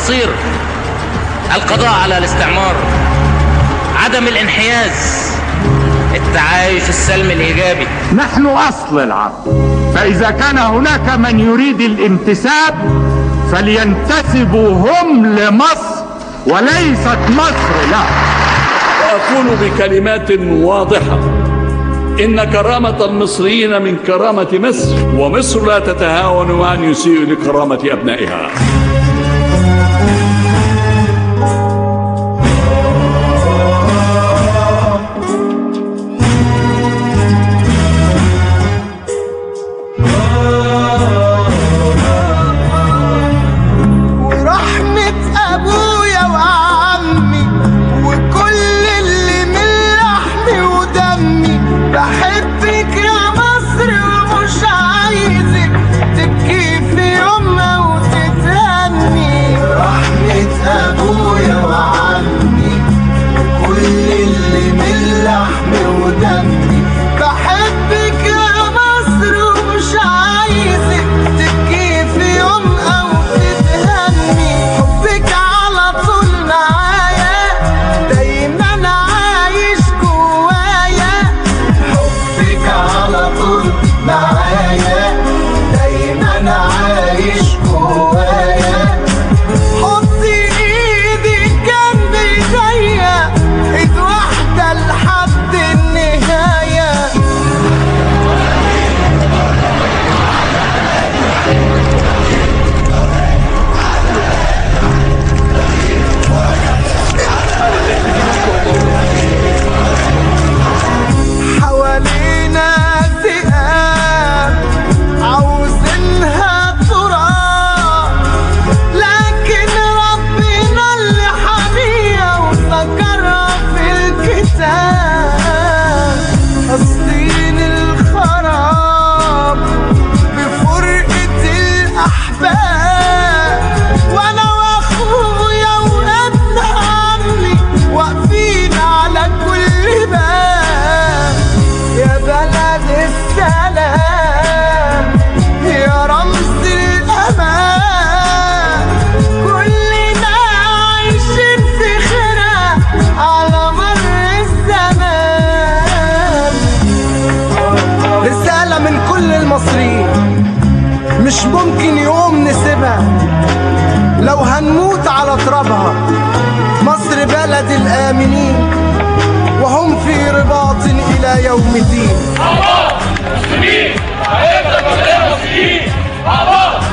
المصير القضاء على الاستعمار عدم الانحياز التعايش السلمي الإيجابي نحن أصل العرب فإذا كان هناك من يريد الانتساب فلينتسبوا هم لمصر وليست مصر له وأقول بكلمات واضحة إن كرامة المصريين من كرامة مصر ومصر لا تتهاون أن يسيء لكرامة أبنائها مش ممكن يوم نسيبها لو هنموت على ترابها مصر بلد الآمنين وهم في رباط إلى يوم الدين مسلمين هيفضل مسلمين مع بعض